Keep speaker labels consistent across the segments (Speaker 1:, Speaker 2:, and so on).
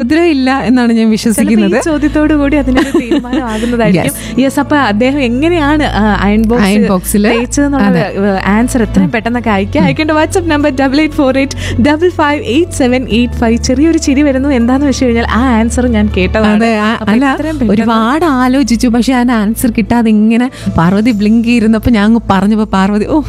Speaker 1: ഉപദ്രവം ഇല്ല എന്നാണ് ഞാൻ വിശ്വസിക്കുന്നത്
Speaker 2: ഈ ചോദ്യത്തോടു കൂടി അതിനൊരു തീരുമാനമാകുന്നതായിരിക്കും യെസ് അപ്പൊ അദ്ദേഹം എങ്ങനെയാണ് അയൺ
Speaker 1: Iron box
Speaker 2: ബോക്സ്
Speaker 1: ല്
Speaker 2: ജയിച്ചതെന്നുള്ള ആൻസർ എത്രയും പെട്ടെന്നൊക്കെ അയക്കുക അയക്കേണ്ട WhatsApp number double eight four eight double five eight seven eight five ചെറിയൊരു ചിരി വരുന്നു എന്താന്ന് വെച്ച് കഴിഞ്ഞാൽ ആ ആൻസർ ഞാൻ കേട്ടതാണ്
Speaker 1: അതെ ആ-
Speaker 2: അപ്പൊ
Speaker 1: അല്ല
Speaker 2: ഇത്രയും പെട്ടെന്ന്
Speaker 1: ഒരുപാട് ആലോചിച്ചു പക്ഷെ അതിന് ആൻസർ കിട്ടാതെ ഇങ്ങനെ പാർവതി ബ്ലിങ്ക് ഇരുന്നപ്പോ ഞാൻ അങ്ങ് പറഞ്ഞപ്പോ പാർവതി ഓ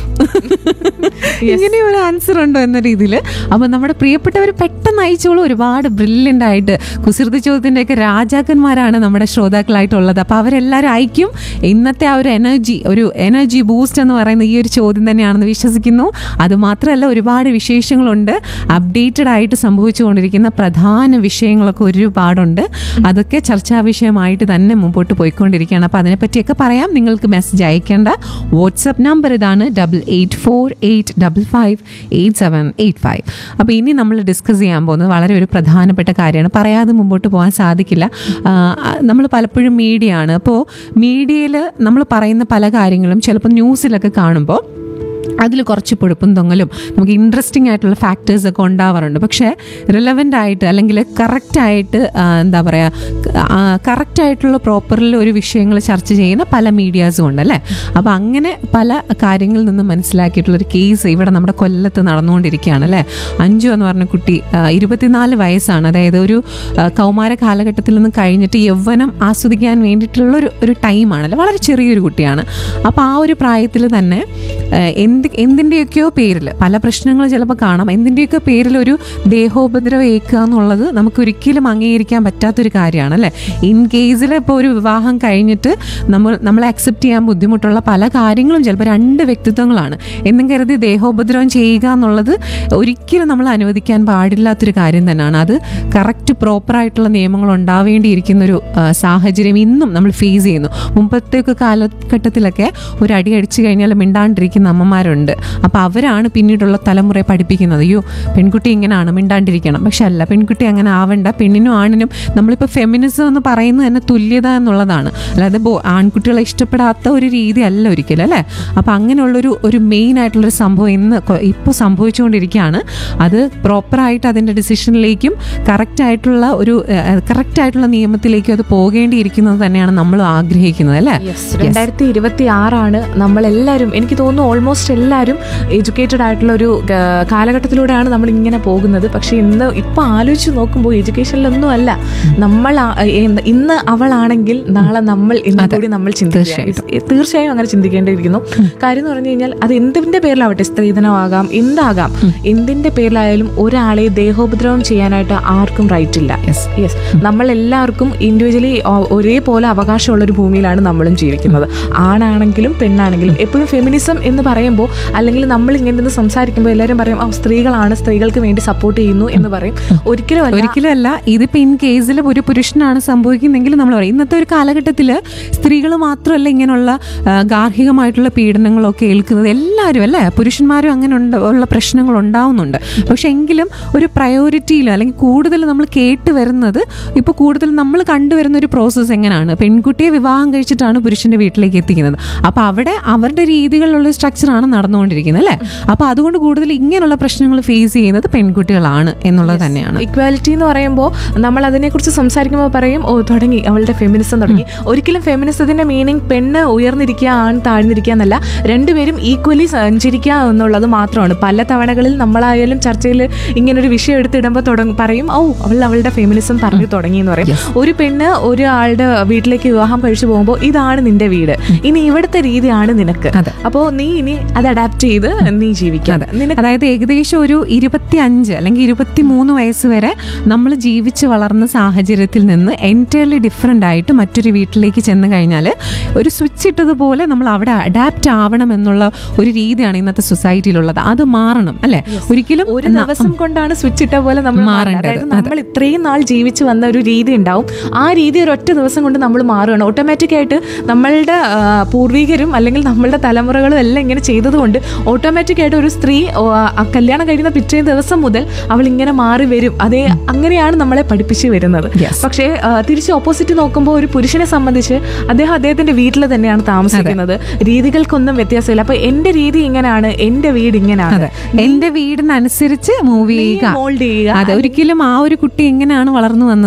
Speaker 1: ഇങ്ങനെ ഒരു ആൻസർ ഉണ്ടോ എന്ന രീതിയിൽ അപ്പൊ നമ്മുടെ പ്രിയപ്പെട്ടവർ പെട്ടെന്ന് അയച്ചോളൂ ഒരുപാട് ബ്രില്യൻ്റ് ആയിട്ട് കുസൃതി ചോദ്യത്തിന്റെ ഒക്കെ രാജാക്കന്മാരാണ് നമ്മുടെ ശ്രോതാക്കളായിട്ടുള്ളത് അപ്പൊ അവരെല്ലാവരും അയക്കും ഇന്നത്തെ ആ ഒരു എനർജി ഒരു എനർജി ബൂസ്റ്റ് എന്ന് പറയുന്ന ഈ ഒരു ചോദ്യം തന്നെയാണെന്ന് വിശ്വസിക്കുന്നു അത് മാത്രമല്ല ഒരുപാട് വിശേഷങ്ങളുണ്ട് അപ്ഡേറ്റഡ് ആയിട്ട് സംഭവിച്ചുകൊണ്ടിരിക്കുന്ന പ്രധാന വിഷയങ്ങളൊക്കെ ഒരുപാടുണ്ട് അതൊക്കെ ചർച്ചാ വിഷയമായിട്ട് തന്നെ മുമ്പോട്ട് പോയിക്കൊണ്ടിരിക്കുകയാണ് അപ്പോൾ അതിനെപ്പറ്റിയൊക്കെ പറയാം നിങ്ങൾക്ക് മെസ്സേജ് അയക്കേണ്ട വാട്സപ്പ് നമ്പർ ഇതാണ് double eight four eight double five eight seven eight five അപ്പോൾ ഇനി നമ്മൾ ഡിസ്കസ് ചെയ്യാൻ പോകുന്നത് വളരെ ഒരു പ്രധാനപ്പെട്ട കാര്യമാണ് പറയാതെ മുമ്പോട്ട് പോകാൻ സാധിക്കില്ല നമ്മൾ പലപ്പോഴും മീഡിയ ആണ് അപ്പോൾ മീഡിയയിൽ നമ്മൾ പറയുന്ന പല കാര്യങ്ങളും ചിലപ്പോൾ ന്യൂസിലൊക്കെ കാണുമ്പോൾ അതിൽ കുറച്ച് പൊഴുപ്പും തൊങ്ങലും നമുക്ക് ഇൻട്രസ്റ്റിംഗ് ആയിട്ടുള്ള ഫാക്ടേഴ്സ് ഒക്കെ ഉണ്ടാവാറുണ്ട് പക്ഷേ റിലവൻ്റ് ആയിട്ട് അല്ലെങ്കിൽ കറക്റ്റായിട്ട് എന്താ പറയുക കറക്റ്റായിട്ടുള്ള പ്രോപ്പറിൽ ഒരു വിഷയങ്ങൾ ചർച്ച ചെയ്യുന്ന പല മീഡിയാസും ഉണ്ട് അല്ലേ അപ്പോൾ അങ്ങനെ പല കാര്യങ്ങളിൽ നിന്ന് മനസ്സിലാക്കിയിട്ടുള്ളൊരു കേസ് ഇവിടെ നമ്മുടെ കൊല്ലത്ത് നടന്നുകൊണ്ടിരിക്കുകയാണ് അല്ലേ അഞ്ചു എന്ന് പറഞ്ഞ കുട്ടി ആ, ഇരുപത്തിനാല് വയസ്സാണ് അതായത് ഒരു ആ, കൗമാര കാലഘട്ടത്തിൽ നിന്ന് കഴിഞ്ഞിട്ട് യൗവനം ആസ്വദിക്കാൻ വേണ്ടിയിട്ടുള്ള ഒരു ഒരു ടൈമാണല്ലേ വളരെ ചെറിയൊരു കുട്ടിയാണ് അപ്പോൾ ആ ഒരു പ്രായത്തിൽ തന്നെ ആ, എന്ത് എന്തിൻ്റെയൊക്കെയോ പേരിൽ പല പ്രശ്നങ്ങൾ ചിലപ്പോൾ കാണാം എന്തിൻ്റെയൊക്കെ പേരിൽ ഒരു ദേഹോപദ്രവം ഏൽക്കുക എന്നുള്ളത് നമുക്ക് ഒരിക്കലും അംഗീകരിക്കാൻ പറ്റാത്തൊരു കാര്യമാണ് അല്ലേ ഇൻ കേസിൽ ഇപ്പോൾ ഒരു വിവാഹം കഴിഞ്ഞിട്ട് നമ്മൾ നമ്മളെ അക്സെപ്റ്റ് ചെയ്യാൻ ബുദ്ധിമുട്ടുള്ള പല കാര്യങ്ങളും ചിലപ്പോൾ രണ്ട് വ്യക്തിത്വങ്ങളാണ് എന്നും കരുതി ദേഹോപദ്രവം ചെയ്യുക എന്നുള്ളത് ഒരിക്കലും നമ്മൾ അനുവദിക്കാൻ പാടില്ലാത്തൊരു കാര്യം തന്നെയാണ് അത് കറക്റ്റ് പ്രോപ്പറായിട്ടുള്ള നിയമങ്ങൾ ഉണ്ടാവേണ്ടിയിരിക്കുന്ന ഒരു ആ, സാഹചര്യം ഇന്നും നമ്മൾ ഫേസ് ചെയ്യുന്നു മുമ്പത്തെയൊക്കെ കാലഘട്ടത്തിലൊക്കെ ഒരു അടി അടിച്ചു കഴിഞ്ഞാൽ മിണ്ടാണ്ടിരിക്കുന്ന അമ്മമാരുണ്ട് അപ്പോൾ അവരാണ് പിന്നീടുള്ള തലമുറയെ പഠിപ്പിക്കുന്നത് അയ്യോ പെൺകുട്ടി ഇങ്ങനെയാണ് മിണ്ടാണ്ടിരിക്കണം പക്ഷെ അല്ല പെൺകുട്ടി അങ്ങനെ ആവണ്ട പെണ്ണിനും ആണിനും നമ്മളിപ്പോൾ ഫെമിനിസം എന്ന് പറയുന്നത് തന്നെ തുല്യത എന്നുള്ളതാണ് അല്ലാതെ ബോ- ആൺകുട്ടികളെ ഇഷ്ടപ്പെടാത്ത ഒരു രീതി അല്ല ഒരിക്കലും അല്ലേ അപ്പോൾ അങ്ങനെയുള്ളൊരു ഒരു മെയിൻ ആയിട്ടുള്ളൊരു സംഭവം ഇന്ന് ഇപ്പോൾ സംഭവിച്ചുകൊണ്ടിരിക്കുകയാണ് അത് പ്രോപ്പറായിട്ട് അതിൻ്റെ ഡിസിഷനിലേക്കും കറക്റ്റ് ആയിട്ടുള്ള ഒരു കറക്റ്റ് ആയിട്ടുള്ള നിയമത്തിലേക്കും അത് പോകേണ്ടിയിരിക്കുന്നത് തന്നെയാണ് നമ്മൾ ആഗ്രഹിക്കുന്നത് അല്ലേ
Speaker 2: യെസ് രണ്ടായിരത്തി ഇരുപത്തി ആറാണ് നമ്മളെല്ലാവരും എനിക്ക് തോന്നുന്നു ഓൾമോസ്റ്റ് എല്ലാവരും എഡ്യൂക്കേറ്റഡ് ആയിട്ടുള്ള ഒരു ആ, കാലഘട്ടത്തിലൂടെയാണ് നമ്മൾ ഇങ്ങനെ പോകുന്നത് പക്ഷെ ഇന്ന് ഇപ്പൊ ആലോചിച്ച് നോക്കുമ്പോൾ എഡ്യൂക്കേഷനിലൊന്നും അല്ല നമ്മൾ ആ- ഏ- ഇന്ന് അവളാണെങ്കിൽ നാളെ നമ്മൾ ഇന്ന് കൂടി നമ്മൾ ചിന്തിക്കുക തീർച്ചയായും അങ്ങനെ ചിന്തിക്കേണ്ടിയിരിക്കുന്നു കാര്യം എന്ന് പറഞ്ഞു കഴിഞ്ഞാൽ അത് എന്തിന്റെ പേരിലാവട്ടെ സ്ത്രീധനമാകാം എന്താകാം എന്തിന്റെ പേരിലായാലും ഒരാളെ ദേഹോപദ്രവം ചെയ്യാനായിട്ട് ആർക്കും റൈറ്റ് ഇല്ല
Speaker 1: Yes.
Speaker 2: യെസ് നമ്മൾ എല്ലാവർക്കും ഇൻഡിവിജ്വലി ഒരേപോലെ അവകാശമുള്ള ഒരു ഭൂമിയിലാണ് നമ്മളും ജീവിക്കുന്നത് ആണാണെങ്കിലും പെണ്ണാണെങ്കിലും എപ്പോഴും ഫെമിനിസം എന്ന് പറയുമ്പോൾ അല്ലെങ്കിൽ നമ്മൾ ഇങ്ങനെ നിന്ന് സംസാരിക്കുമ്പോൾ എല്ലാവരും പറയും "ആ, സ്ത്രീകളാണ് സ്ത്രീകൾക്ക് വേണ്ടി സപ്പോർട്ട് ചെയ്യുന്നു എന്ന് പറയും ഒരിക്കലും അല്ല
Speaker 1: ഒരിക്കലും അല്ല ഇതിപ്പോ ഇൻ കേസിൽ ഒരു പുരുഷനാണ് സംഭവിക്കുന്നെങ്കിൽ നമ്മൾ പറയും ഇന്നത്തെ ഒരു കാലഘട്ടത്തിൽ സ്ത്രീകൾ മാത്രമല്ല ഇങ്ങനെയുള്ള ആ, ഗാർഹികമായിട്ടുള്ള പീഡനങ്ങളൊക്കെ ഏൽക്കുന്നത് എല്ലാവരും അല്ലേ പുരുഷന്മാരും അങ്ങനെ ഉണ്ട് ഉള്ള പ്രശ്നങ്ങൾ ഉണ്ടാവുന്നുണ്ട് പക്ഷെ എങ്കിലും ഒരു പ്രയോറിറ്റിയിലോ അല്ലെങ്കിൽ കൂടുതൽ നമ്മൾ കേട്ട് വരുന്നത് ഇപ്പോൾ കൂടുതൽ നമ്മൾ കണ്ടുവരുന്ന ഒരു പ്രോസസ്സ് എങ്ങനെയാണ് പെൺകുട്ടിയെ വിവാഹം കഴിച്ചിട്ടാണ് പുരുഷന്റെ വീട്ടിലേക്ക് എത്തിക്കുന്നത് അപ്പോൾ അവിടെ അവരുടെ രീതികളിലുള്ള സ്ട്രക്ചറാണ് നടന്നുകൊണ്ടിരിക്കുന്നത് അല്ലേ അപ്പോൾ അതുകൊണ്ട് കൂടുതൽ ഇങ്ങനെയുള്ള പ്രശ്നങ്ങൾ ഫേസ് ചെയ്യുന്നത് പെൺകുട്ടികളാണ് എന്നുള്ളത് തന്നെയാണ്
Speaker 2: ഇക്വാലിറ്റി എന്ന് പറയുമ്പോൾ നമ്മൾ അതിനെക്കുറിച്ച് സംസാരിക്കുമ്പോൾ പറയും ഓ തുടങ്ങി അവളുടെ ഫെമിനിസം തുടങ്ങി ഒരിക്കലും ഫെമിനിസത്തിന്റെ മീനിങ് പെണ്ണ് ഉയർന്നിരിക്കുക ആൺ താഴ്ന്നിരിക്കുക എന്നല്ല രണ്ടുപേരും ഈക്വലി സഞ്ചരിക്കുക എന്നുള്ളത് മാത്രമാണ് പല തവണകളിൽ നമ്മളായാലും ചർച്ചയിൽ ഇങ്ങനൊരു വിഷയം എടുത്തിടുമ്പോൾ തുടങ്ങും പറയും ഓ അവൾ അവളുടെ ഫെമിനിസം പറഞ്ഞു തുടങ്ങി എന്ന് പറയും ഒരു പെണ്ണ് ഒരു ആളുടെ വീട്ടിലേക്ക് വിവാഹം കഴിച്ചു പോകുമ്പോൾ ഇതാണ് നിന്റെ വീട് ഇനി ഇവിടുത്തെ രീതിയാണ് നിനക്ക്
Speaker 1: അതെ.
Speaker 2: അപ്പോൾ നീ ഇനി അത് അഡാപ്റ്റ് ചെയ്ത് നീ ജീവിക്കാം നിനക്ക്
Speaker 1: അതായത് ഏകദേശം ഒരു ഇരുപത്തി അഞ്ച് അല്ലെങ്കിൽ ഇരുപത്തി മൂന്ന് വയസ്സ് വരെ നമ്മൾ ജീവിച്ച് വളർന്ന സാഹചര്യത്തിൽ നിന്ന് എൻറ്റയർലി ഡിഫറെൻ്റ് ആയിട്ട് മറ്റൊരു വീട്ടിലേക്ക് ചെന്ന് കഴിഞ്ഞാൽ ഒരു സ്വിച്ച് ഇട്ടതുപോലെ നമ്മൾ അവിടെ അഡാപ്റ്റ് ആവണം എന്നുള്ള ഒരു രീതിയാണ് ഇന്നത്തെ സൊസൈറ്റിയിലുള്ളത് അത് മാറണം അല്ലേ ഒരിക്കലും
Speaker 2: ഒരു ദിവസം കൊണ്ടാണ് സ്വിച്ച് ഇട്ട പോലെ നമ്മൾ
Speaker 1: മാറേണ്ടത്.
Speaker 2: മാറേണ്ടത് അതായത് നമ്മൾ ഇത്രയും നാൾ ജീവിച്ചു വന്ന ഒരു രീതി ഉണ്ടാവും ആ രീതി ഒരു ഒറ്റ ദിവസം കൊണ്ട് നമ്മൾ മാറുകയാണ് ഓട്ടോമാറ്റിക് ആയിട്ട് നമ്മളുടെ ആ, പൂർവികരും അല്ലെങ്കിൽ നമ്മളുടെ തലമുറകളും എല്ലാം ഇങ്ങനെ ചെയ്തതുകൊണ്ട് ഓട്ടോമാറ്റിക് ആയിട്ട് ഒരു സ്ത്രീ ഓ, ആ കല്യാണം കഴിയുന്ന പിറ്റേ ദിവസം മുതൽ അവൾ ഇങ്ങനെ മാറി വരും അതേ അങ്ങനെയാണ് നമ്മളെ പഠിപ്പിച്ചു വരുന്നത്
Speaker 1: Yes.
Speaker 2: പക്ഷേ ആ, തിരിച്ച് ഓപ്പോസിറ്റ് നോക്കുമ്പോൾ ഒരു പുരുഷനെ സംബന്ധിച്ച് അദ്ദേഹം അദ്ദേഹത്തിന്റെ വീട്ടിൽ തന്നെയാണ് താമസിക്കുന്നത് രീതികൾക്കൊന്നും വ്യത്യാസമില്ല അപ്പൊ എന്റെ രീതി ഇങ്ങനെയാണ് എന്റെ വീട് ഇങ്ങനെയാണ്
Speaker 1: അതെ എന്റെ വീടിനനുസരിച്ച് മൂവ് ചെയ്യുക
Speaker 2: മോൾഡ് ചെയ്യുക
Speaker 1: അതെ ഒരിക്കലും ആ ഒരു കുട്ടി എങ്ങനെയാണ് വളർന്നു വന്നത്